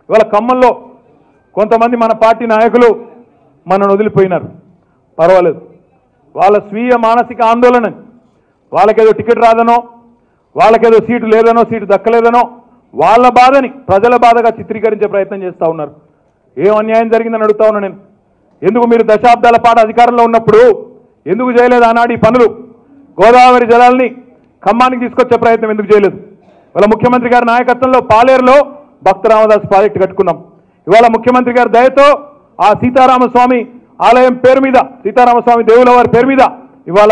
ఇవాళ ఖమ్మంలో కొంతమంది మన పార్టీ నాయకులు మనను వదిలిపోయినారు పర్వాలేదు వాళ్ళ స్వీయ మానసిక ఆందోళన వాళ్ళకేదో టికెట్ రాదనో వాళ్ళకేదో సీటు లేదనో సీటు దక్కలేదనో వాళ్ళ బాధని ప్రజల బాధగా చిత్రీకరించే ప్రయత్నం చేస్తూ ఉన్నారు ఏం అన్యాయం జరిగిందని అడుగుతా ఉన్నా నేను ఎందుకు మీరు దశాబ్దాల పాటు అధికారంలో ఉన్నప్పుడు ఎందుకు చేయలేదు ఆనాడు ఈ పనులు గోదావరి జలాల్ని ఖమ్మానికి తీసుకొచ్చే ప్రయత్నం ఎందుకు చేయలేదు ఇవాళ ముఖ్యమంత్రి గారి నాయకత్వంలో పాలేరులో భక్త రామదాస్ ప్రాజెక్టు కట్టుకున్నాం ఇవాళ ముఖ్యమంత్రి గారి దయతో ఆ సీతారామస్వామి ఆలయం పేరు మీద సీతారామస్వామి దేవుల వారి పేరు మీద ఇవాళ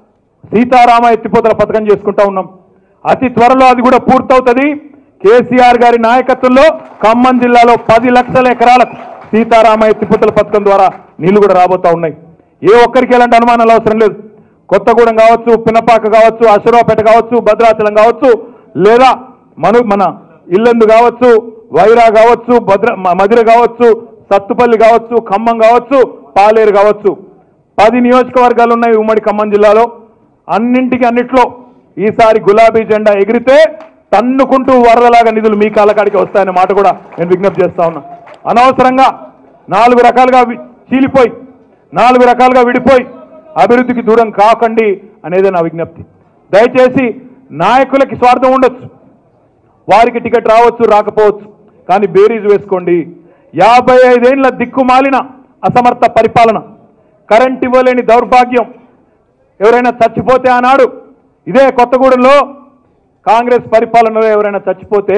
సీతారామ ఎత్తిపోతల పథకం చేసుకుంటా ఉన్నాం అతి త్వరలో అది కూడా పూర్తవుతుంది కేసీఆర్ గారి నాయకత్వంలో ఖమ్మం జిల్లాలో పది లక్షల ఎకరాలకు సీతారామ ఎత్తిపోతల పథకం ద్వారా నీళ్లు కూడా రాబోతా ఉన్నాయి ఏ ఒక్కరికి ఎలాంటి అనుమానాలు అవసరం లేదు కొత్తగూడెం కావచ్చు పినపాక కావచ్చు అశ్వరావుపేట కావచ్చు భద్రాచలం కావచ్చు లేదా మను మన ఇల్లందు కావచ్చు వైరా కావచ్చు భద్ర మ- మధిర కావచ్చు సత్తుపల్లి కావచ్చు ఖమ్మం కావచ్చు పాలేరు కావచ్చు పది నియోజకవర్గాలు ఉన్నాయి ఉమ్మడి ఖమ్మం జిల్లాలో అన్నింటికి అన్నిట్లో ఈసారి గులాబీ జెండా ఎగిరితే తన్నుకుంటూ వరదలాగా నిధులు మీ కాలకాడికి వస్తాయనే మాట కూడా నేను విజ్ఞప్తి చేస్తా ఉన్నా అనవసరంగా నాలుగు రకాలుగా వి- చీలిపోయి నాలుగు రకాలుగా విడిపోయి అభివృద్ధికి దూరం కాకండి అనేదే నా విజ్ఞప్తి దయచేసి నాయకులకి స్వార్థం ఉండొచ్చు వారికి టికెట్ రావచ్చు రాకపోవచ్చు కానీ బేరీజ్ వేసుకోండి యాభై ఐదేళ్ల దిక్కుమాలిన అసమర్థ పరిపాలన కరెంట్ ఇవ్వలేని దౌర్భాగ్యం ఎవరైనా చచ్చిపోతే ఆనాడు ఇదే కొత్తగూడెంలో కాంగ్రెస్ పరిపాలనలో ఎవరైనా చచ్చిపోతే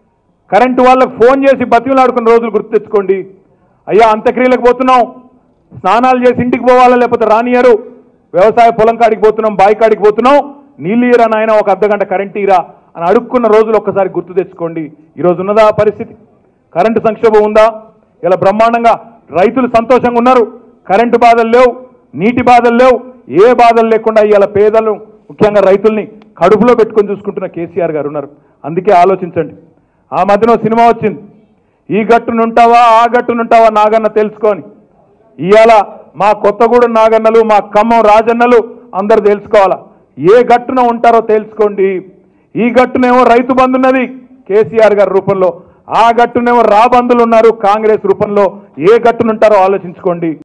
కరెంటు వాళ్ళకు ఫోన్ చేసి బతిమలాడుకున్న రోజులు గుర్తు తెచ్చుకోండి అయ్యా అంత్యక్రియలకు పోతున్నాం స్నానాలు చేసి ఇంటికి పోవాలా లేకపోతే రానియరు వ్యవసాయ పొలం కాడికి పోతున్నాం బావి కాడికి పోతున్నాం నీళ్ళు ఇరా నాయన ఒక అర్ధగంట కరెంట్ ఇరా అని అడుక్కున్న రోజులు ఒక్కసారి గుర్తు తెచ్చుకోండి ఈరోజు ఉన్నదా ఆ పరిస్థితి కరెంటు సంక్షోభం ఉందా ఇలా బ్రహ్మాండంగా రైతులు సంతోషంగా ఉన్నారు కరెంటు బాధలు లేవు నీటి బాధలు లేవు ఏ బాధలు లేకుండా ఇవాళ పేదలు ముఖ్యంగా రైతుల్ని కడుపులో పెట్టుకొని చూసుకుంటున్న కేసీఆర్ గారు ఉన్నారు అందుకే ఆలోచించండి ఆ మధ్యన ఓ సినిమా వచ్చింది ఈ గట్టునుంటావా ఆ గట్టునుంటావా నాగన్న తెలుసుకొని ఇవాళ మా కొత్తగూడెం నాగన్నలు మా ఖమ్మం రాజన్నలు అందరు తెలుసుకోవాలా ఏ గట్టున ఉంటారో తెలుసుకోండి ఈ గట్టునేమో రైతు బంధు ఉన్నది కేసీఆర్ గారి రూపంలో ఆ గట్టునేమో రాబందులు ఉన్నారు కాంగ్రెస్ రూపంలో ఏ గట్టునుంటారో ఆలోచించుకోండి